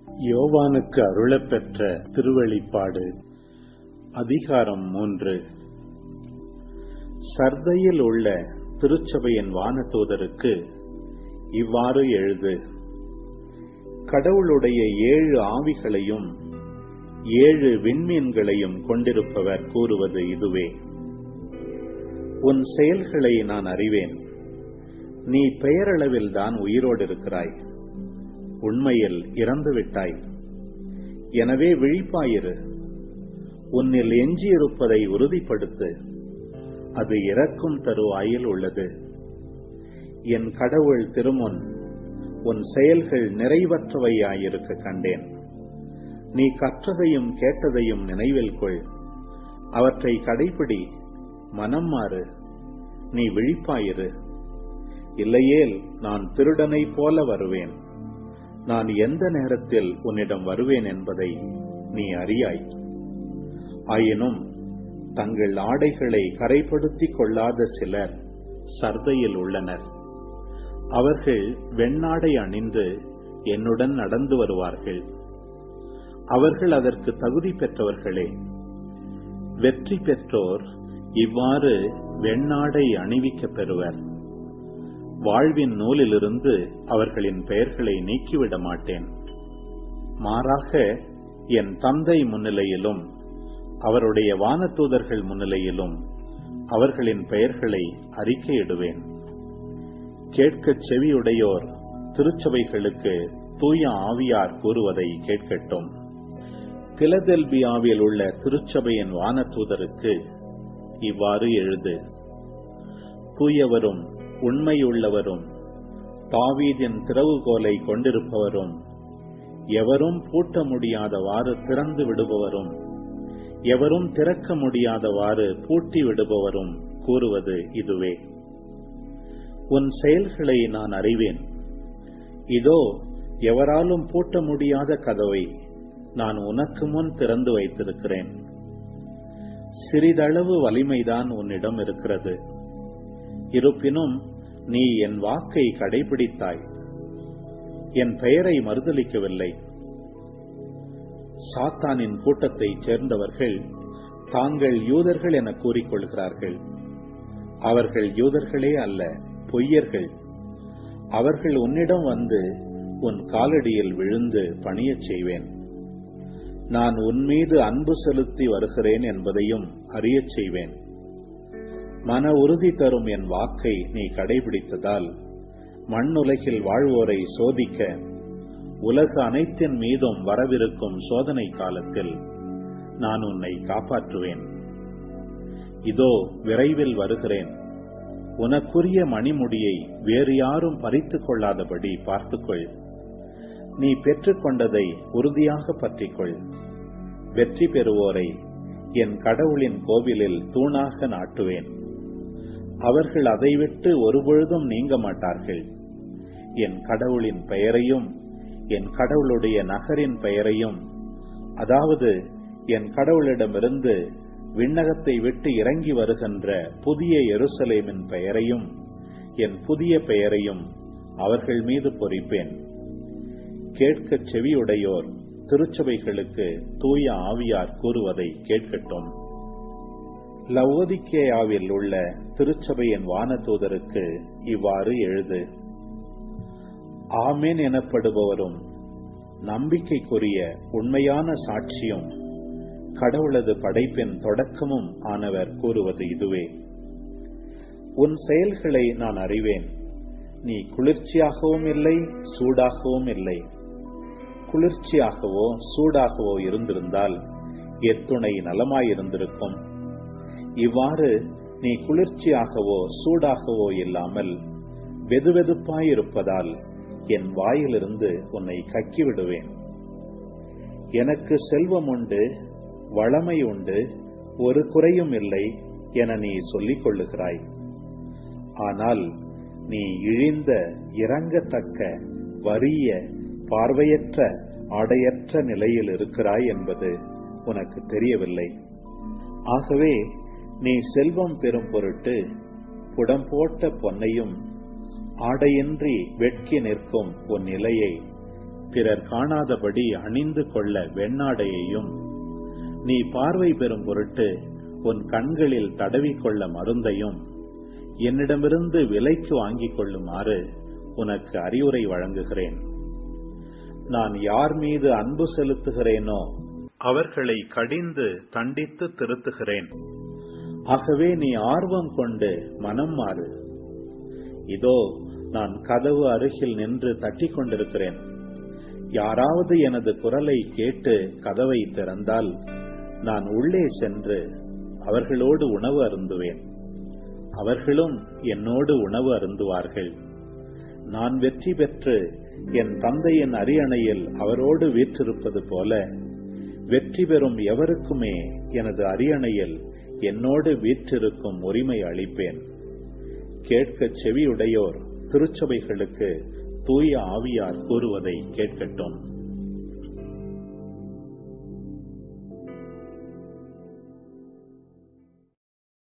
யோவானுக்கு அருளப்பெற்ற திருவெளிப்பாடு அதிகாரம் மூன்று சர்தையில் உள்ள திருச்சபையின் வானதூதருக்கு இவ்வாறு எழுது கடவுளுடைய ஏழு ஆவிகளையும் ஏழு விண்மீன்களையும் கொண்டிருப்பவர் கூறுவது இதுவே உன் செயல்களை நான் அறிவேன் நீ பெயரளவில்தான் உயிரோடு இருக்கிறாய் உண்மையில் இறந்துவிட்டாய் எனவே விழிப்பாயிரு உன்னில் எஞ்சியிருப்பதை உறுதிப்படுத்து அது இறக்கும் தருவாயில் உள்ளது என் கடவுள் திருமுன் உன் செயல்கள் நிறைவற்றவையாயிருக்க கண்டேன் நீ கற்றதையும் கேட்டதையும் நினைவில் கொள் அவற்றை கடைபிடி மனம் மாறு நீ விழிப்பாயிரு இல்லையேல் நான் திருடனைப் போல வருவேன் நான் எந்த நேரத்தில் உன்னிடம் வருவேன் என்பதை நீ அறியாய் ஆயினும் தங்கள் ஆடைகளை கரைப்படுத்திக் கொள்ளாத சிலர் சர்தையில் உள்ளனர் அவர்கள் வெண்ணாடை அணிந்து என்னுடன் நடந்து வருவார்கள் அவர்கள் அதற்கு தகுதி பெற்றவர்களே வெற்றி பெற்றோர் இவ்வாறு வெண்ணாடை அணிவிக்கப் பெறுவர் வாழ்வின் நூலிலிருந்து அவர்களின் பெயர்களை நீக்கிவிட மாட்டேன் மாறாக என் தந்தை முன்னிலையிலும் அவருடைய வானதூதர்கள் முன்னிலையிலும் அவர்களின் பெயர்களை அறிக்கையிடுவேன் கேட்கச் செவியுடையோர் திருச்சபைகளுக்கு தூய ஆவியார் கூறுவதை கேட்கட்டும் பிலதெல்பியாவில் உள்ள திருச்சபையின் வானதூதருக்கு இவ்வாறு எழுது தூயவரும் உண்மையுள்ளவரும் தாவீதின் திறவுகோலை கொண்டிருப்பவரும் எவரும் பூட்ட முடியாதவாறு திறந்து விடுபவரும் எவரும் திறக்க முடியாதவாறு பூட்டி விடுபவரும் கூறுவது இதுவே உன் செயல்களை நான் அறிவேன் இதோ எவராலும் பூட்ட முடியாத கதவை நான் உனக்கு முன் திறந்து வைத்திருக்கிறேன் சிறிதளவு வலிமைதான் உன்னிடம் இருக்கிறது இருப்பினும் நீ என் வாக்கை கடைபிடித்தாய் என் பெயரை மறுதளிக்கவில்லை சாத்தானின் கூட்டத்தைச் சேர்ந்தவர்கள் தாங்கள் யூதர்கள் என கூறிக்கொள்கிறார்கள் அவர்கள் யூதர்களே அல்ல பொய்யர்கள் அவர்கள் உன்னிடம் வந்து உன் காலடியில் விழுந்து பணியச் செய்வேன் நான் உன் மீது அன்பு செலுத்தி வருகிறேன் என்பதையும் அறியச் செய்வேன் மன உறுதி தரும் என் வாக்கை நீ கடைபிடித்ததால் மண்ணுலகில் வாழ்வோரை சோதிக்க உலக அனைத்தின் மீதும் வரவிருக்கும் சோதனை காலத்தில் நான் உன்னை காப்பாற்றுவேன் இதோ விரைவில் வருகிறேன் உனக்குரிய மணிமுடியை வேறு யாரும் பறித்துக் கொள்ளாதபடி பார்த்துக்கொள் நீ பெற்றுக்கொண்டதை உறுதியாக பற்றிக்கொள் வெற்றி பெறுவோரை என் கடவுளின் கோவிலில் தூணாக நாட்டுவேன் அவர்கள் அதை விட்டு ஒருபொழுதும் நீங்க மாட்டார்கள் என் கடவுளின் பெயரையும் என் கடவுளுடைய நகரின் பெயரையும் அதாவது என் கடவுளிடமிருந்து விண்ணகத்தை விட்டு இறங்கி வருகின்ற புதிய எருசலேமின் பெயரையும் என் புதிய பெயரையும் அவர்கள் மீது பொறிப்பேன் கேட்கச் செவியுடையோர் திருச்சபைகளுக்கு தூய ஆவியார் கூறுவதை கேட்கட்டும் லவோதிக்கேயாவில் உள்ள திருச்சபையின் வானதூதருக்கு இவ்வாறு எழுது ஆமேன் எனப்படுபவரும் நம்பிக்கைக்குரிய உண்மையான சாட்சியும் கடவுளது படைப்பின் தொடக்கமும் ஆனவர் கூறுவது இதுவே உன் செயல்களை நான் அறிவேன் நீ குளிர்ச்சியாகவும் இல்லை சூடாகவும் இல்லை குளிர்ச்சியாகவோ சூடாகவோ இருந்திருந்தால் எத்துணை நலமாயிருந்திருக்கும் இவ்வாறு நீ குளிர்ச்சியாகவோ சூடாகவோ இல்லாமல் வெதுவெதுப்பாயிருப்பதால் என் வாயிலிருந்து உன்னை கக்கிவிடுவேன் எனக்கு செல்வம் உண்டு வளமை உண்டு ஒரு குறையும் இல்லை என நீ சொல்லிக் கொள்ளுகிறாய் ஆனால் நீ இழிந்த இறங்கத்தக்க வறிய பார்வையற்ற ஆடையற்ற நிலையில் இருக்கிறாய் என்பது உனக்கு தெரியவில்லை ஆகவே நீ செல்வம் பெறும் பொருட்டு புடம் போட்ட பொன்னையும் ஆடையின்றி வெட்கி நிற்கும் உன் நிலையை பிறர் காணாதபடி அணிந்து கொள்ள வெண்ணாடையையும் நீ பார்வை பெறும் பொருட்டு உன் கண்களில் தடவிக்கொள்ள மருந்தையும் என்னிடமிருந்து விலைக்கு வாங்கிக் கொள்ளுமாறு உனக்கு அறிவுரை வழங்குகிறேன் நான் யார் மீது அன்பு செலுத்துகிறேனோ அவர்களை கடிந்து தண்டித்து திருத்துகிறேன் ஆகவே நீ ஆர்வம் கொண்டு மனம் மாறு இதோ நான் கதவு அருகில் நின்று தட்டிக் கொண்டிருக்கிறேன் யாராவது எனது குரலை கேட்டு கதவை திறந்தால் நான் உள்ளே சென்று அவர்களோடு உணவு அருந்துவேன் அவர்களும் என்னோடு உணவு அருந்துவார்கள் நான் வெற்றி பெற்று என் தந்தையின் அரியணையில் அவரோடு வீற்றிருப்பது போல வெற்றி பெறும் எவருக்குமே எனது அரியணையில் என்னோடு வீற்றிருக்கும் உரிமை அளிப்பேன் கேட்கச் செவியுடையோர் திருச்சபைகளுக்கு தூய ஆவியார் கூறுவதை கேட்கட்டும்